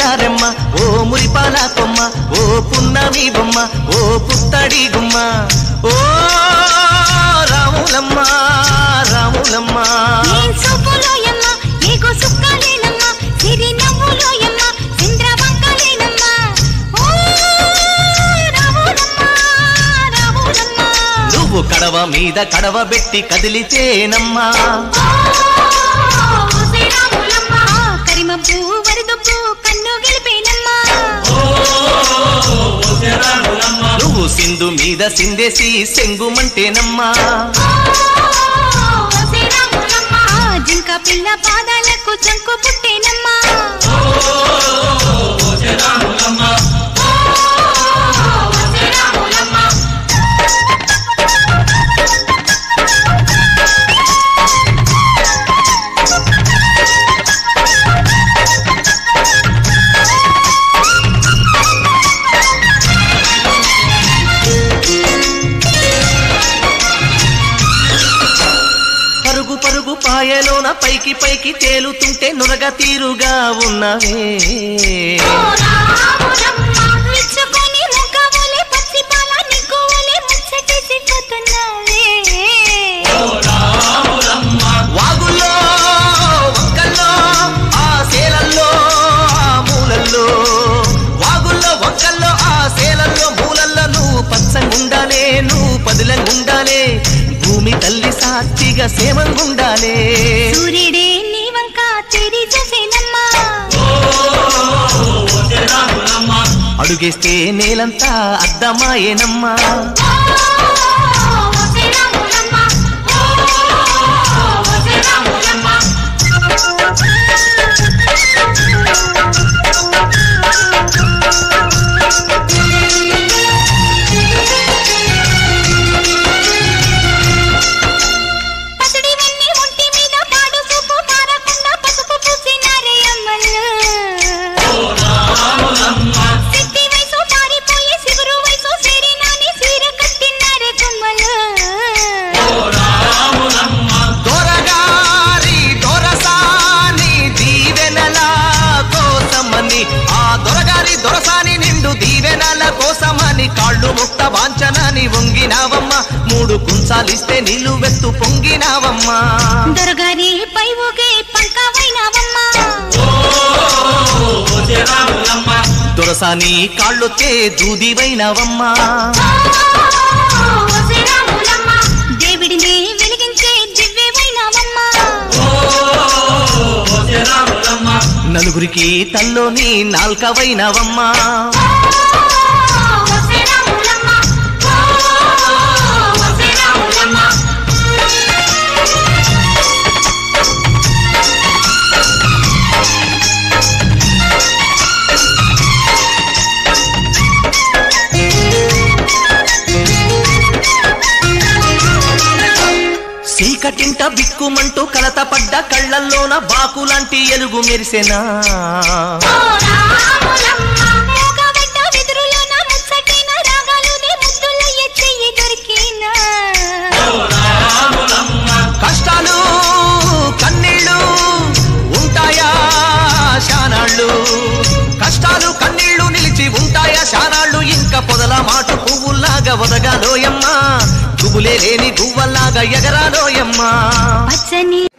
ముత్యాలారెమ్మ ఓ మురిపాల కొమ్మ ఓ పున్నమి బొమ్మ ఓ పుత్తడి గుమ్మ ఓ రాములమ్మ రాములమ్మ ఏం సూపులోయమ్మ ఏగో సుక్కలేనమ్మ సిరి నవ్వులోయమ్మ చంద్రవంకలేనమ్మ ఓ రావులమ్మ రావులమ్మ నువ్వు కడవ మీద కడవ పెట్టి కదిలితేనమ్మా కరిమబ్బు వరదబ్బు కన్ను గెలిపేనమ్మా నువ్వు సింధు మీద సిందేసి సెంగుమంటేనమ్మా జింక పిల్ల పాదాలకు చంకు పుట్టేనమ్మా పరుగు పరుగు పాయలోన పైకి పైకి తేలుతుంటే నురగ తీరుగా ఉన్నవే మెచ్చుకొని ముగ్గవోలే పచ్చి పాల నిగ్గువోలే ముచ్చటేసి పోతున్నావే వాగుల్లో వంకల్లో ఆ సేలల్లో ఆ మూలల్లో వాగుల్లో వంకల్లో ఆ సేలల్లో మూలల్లో నువ్వు పచ్చంగుండాలే నువ్వు పదిలంగుండాలే భూమి తల్లి సాక్షిగా సేమంగుండాలే సూర్యుడే నీ వంక తెరి చూసేనమ్మా అడుగేస్తే నేలంతా అద్దమాయేనమ్మా పసిడి వెన్ని ఒంటి మీద పాడు సూపు మారకుండా పసుపు పూసినారే అమ్మలు సిట్టి వయసు పారిపోయి సిగురు వయసు సేరినాని సీర కట్టినారే కొమ్మలు దొరగారి దొరసాని దీవెనల కోసమని ఆ దొరగారి దొరసాని నిండు దీవెనల కోసమని కాళ్ళు ముక్త వాంచనని వంగినావమ్మ మూడు కుంచాలిస్తే నీళ్లు వెత్తు పొంగినావమ్మా దొరగారి పై ఊగే పంకవైనవమ్మా దొరసాని కాళ్ళొచ్చే దూదివైనవమ్మా దేవుడిని వెలిగించే దివ్యమైనవమ్మా నలుగురికి తల్లోని నాల్కవైనవమ్మా చీకటింట బిక్కుమంటూ కలత పడ్డ కళ్ళల్లోన బాకులాంటి ఎలుగు మెరిసెనా మూగబడ్డ వెదురులోన ముచ్చటైన రాగాలునే ముద్దుల ఎచ్చెయ్యి దొరికినా కష్టాలు కన్నీళ్ళు ఉంటాయా శానాళ్ళు కష్టాలు కన్నీళ్లు నిలిచి ఉంటాయా శానాళ్ళు ఇంకా పొదల మాటు పువ్వుల్లాగా ఒదగాలోయమ్మా గుబులే లేని గువ్వల్లాగా ఎగరాలోయమ్మా పచ్చని